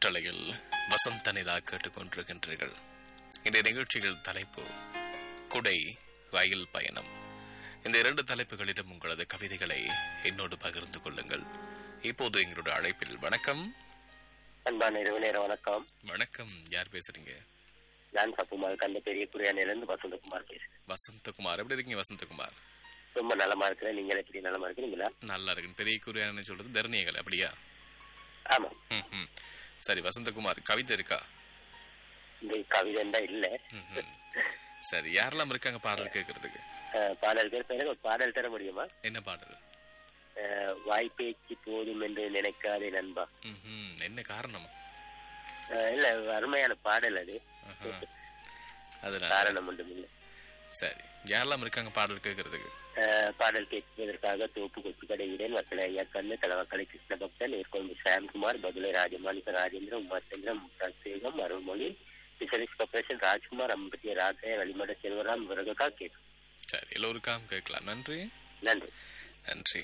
காற்றலையில் வசந்த நிலா கேட்டுக்கொண்டிருக்கின்றீர்கள் இந்த நிகழ்ச்சிகள் தலைப்பு குடை ரயில் பயணம் இந்த இரண்டு தலைப்புகளிலும் உங்களது கவிதைகளை என்னோடு பகிர்ந்து கொள்ளுங்கள் இப்போது எங்களுடைய அழைப்பில் வணக்கம் அன்பான இரவு நேர வணக்கம் வணக்கம் யார் பேசுறீங்க நான் சப்புமால் கண்ட பெரிய குரியானிலிருந்து வசந்தகுமார் பேசுறேன் வசந்தகுமார் எப்படி இருக்கீங்க வசந்தகுமார் ரொம்ப நலமா இருக்கிறேன் நீங்கள் எப்படி நலமா இருக்கிறீங்களா நல்லா இருக்கு பெரிய குறியானு சொல்றது தர்ணியங்கள் அப்படியா ஆமா ம், ம். சரி வசந்தகுமார் கவிதை இருக்கா இந்த கவிதை தான் இல்ல ம், ம். சரி யாரெல்லாம் இருக்காங்க பாடல் கேட்கறதுக்கு அஹ், பாடல் பேர் பிறகு ஒரு பாடல் தர முடியுமா என்ன பாடல் அஹ், வாய்ப்பேச்சு போதும் என்று நினைக்காதே நண்பா ம், ம். என்ன காரணம் அஹ், இல்ல அருமையான பாடல் அது ஆஹா. அதனால காரணம் ஒன்றும் இல்லை சரி யாரெல்லாம் இருக்காங்க பாடல் கேட்கறதுக்கு அஹ், பாடல் கேட்பதற்காக தோப்பு கொச்சு கடையிடன் வக்கலை ஐயா கண்ணு தலைவக்கலை கிருஷ்ண பக்தன் நேர்கொண்டு சாம்குமார் பதுலை ராஜமாணிக்க ராஜேந்திரன் உமாச்சந்திரன் முட்டாள் சேகம் அருள்மொழி பிசரிஸ் கார்பரேஷன் ராஜ்குமார் அம்பத்திய ராஜய வழிமட செல்வராம் விறகுக்கா கேட்கும் சரி எல்லோருக்காம் கேட்கலாம் நன்றி நன்றி நன்றி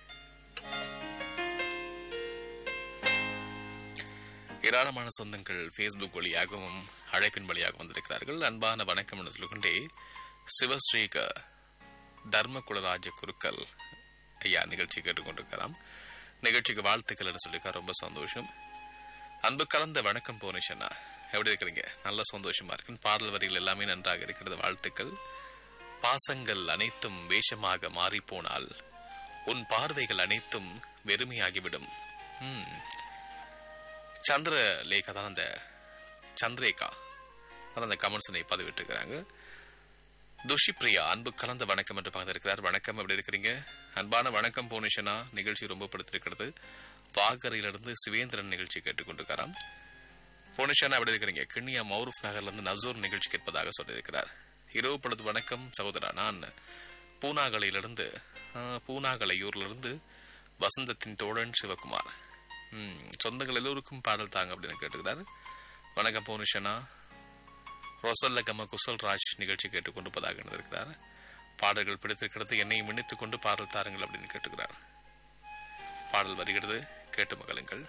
ஏராளமான சொந்தங்கள் ஃபேஸ்புக் வழியாகவும் அழைப்பின் வழியாக வந்திருக்கிறார்கள் அன்பான வணக்கம் என்று சொல்லிக்கொண்டே சிவஸ்ரீக தர்மகுலராஜ குருக்கள் ஐயா நிகழ்ச்சி கேட்டுக்கொண்டிருக்கிறாம் நிகழ்ச்சிக்கு வாழ்த்துக்கள் என்று சொல்லியிருக்கார் ரொம்ப சந்தோஷம் அன்பு கலந்த வணக்கம் போனிஷனா எப்படி இருக்கிறீங்க நல்ல சந்தோஷமா இருக்கு பாடல் வரிகள் எல்லாமே நன்றாக இருக்கிறது வாழ்த்துக்கள் பாசங்கள் அனைத்தும் வேஷமாக மாறிப்போனால் உன் பார்வைகள் அனைத்தும் வெறுமையாகிவிடும் ம். சந்திரலேகா தான் அந்த சந்திரேகா தான் அந்த கமெண்ட்ஸனை பதிவிட்டிருக்கிறாங்க துஷிப்ரியா அன்பு கலந்த வணக்கம் என்று பார்த்திருக்கிறார் வணக்கம் எப்படி இருக்கிறீங்க அன்பான வணக்கம் போனிஷனா நிகழ்ச்சி ரொம்ப பிடித்திருக்கிறது வாகரையிலிருந்து சிவேந்திரன் நிகழ்ச்சி கேட்டுக்கொண்டிருக்கிறாராம் போனிஷனா எப்படி இருக்கிறீங்க கிண்ணியா மௌரூப் நகர்ல இருந்து நசூர் நிகழ்ச்சி கேட்பதாக சொல்லியிருக்கிறார் இரவு பொழுது வணக்கம் சகோதரா நான் பூனாகலையிலிருந்து ஆ, பூனாகலையூர்லிருந்து வசந்தத்தின் தோழன் சிவகுமார் ம், சொந்தங்கள் எல்லோருக்கும் பாடல் தாங்க அப்படின்னு கேட்டுக்கிறார் வணக்கம் போனிஷனா ரொசல்ல கம குசல்ராஜ் நிகழ்ச்சி கேட்டுக்கொண்டிருப்பதாக இருந்திருக்கிறார் பாடல்கள் பிடித்திருக்கிறது என்னை மின்னித்துக் கொண்டு பாடல் தாருங்கள் அப்படின்னு கேட்டுக்கிறார் பாடல் வருகிறது கேட்டு மகளுங்கள்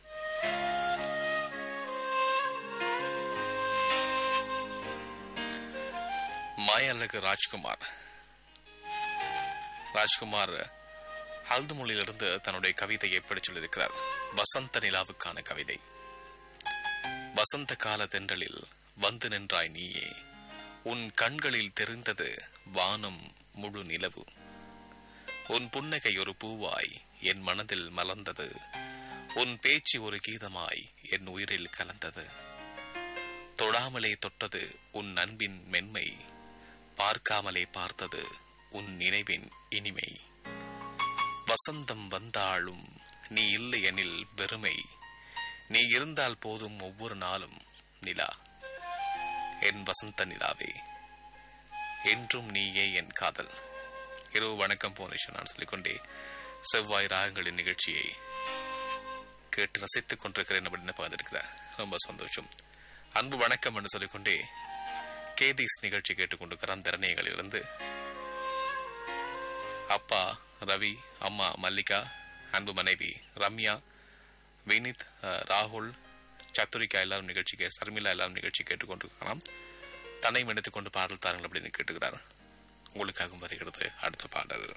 மாயல்லகு ராஜ்குமார் ராஜ்குமார் ஹல்துமொழியிலிருந்து தன்னுடைய கவிதையை படிச் சொல்லியிருக்கிறார் வசந்த நிலாவுக்கான கவிதை வசந்த கால தென்றலில் வந்து நின்றாய் நீயே உன் கண்களில் தெரிந்தது வானம் முழு நிலவு உன் புன்னகை ஒரு பூவாய் என் மனதில் மலர்ந்தது உன் பேச்சு ஒரு கீதமாய் என் உயிரில் கலந்தது தொடாமலே தொட்டது உன் அன்பின் மென்மை பார்க்காமலே பார்த்தது உன் நினைவின் இனிமை வசந்தம் வந்தாலும் நீ இல்லை எனில் வெறுமை நீ இருந்தால் போதும் ஒவ்வொரு நாளும் நிலா என் வசந்த நிலாவே என்றும் நீயே என் காதல் இரவு வணக்கம் போனிஷன் நான் சொல்லிக்கொண்டே செவ்வாய் ராகங்களின் நிகழ்ச்சியை கேட்டு ரசித்துக் கொண்டிருக்கிறேன் அப்படின்னு பார்த்திருக்கிறார் ரொம்ப சந்தோஷம் அன்பு வணக்கம் என்று சொல்லிக்கொண்டே கேதீஸ் நிகழ்ச்சி கேட்டுக்கொண்டிருக்கிறான் திறனைகளிலிருந்து அப்பா ரவி அம்மா மல்லிகா அன்பு மனைவி ரம்யா வினித் அஹ், ராகுல் சத்துரிகா எல்லாரும் நிகழ்ச்சிக்கு சர்மிளா எல்லாரும் நிகழ்ச்சி கேட்டுக்கொண்டிருக்கலாம் தன்னை மன்னித்துக் கொண்டு பாடல் தாருங்கள் அப்படின்னு கேட்டுக்கிறார் உங்களுக்காகவும் வருகிறது அடுத்த பாடல்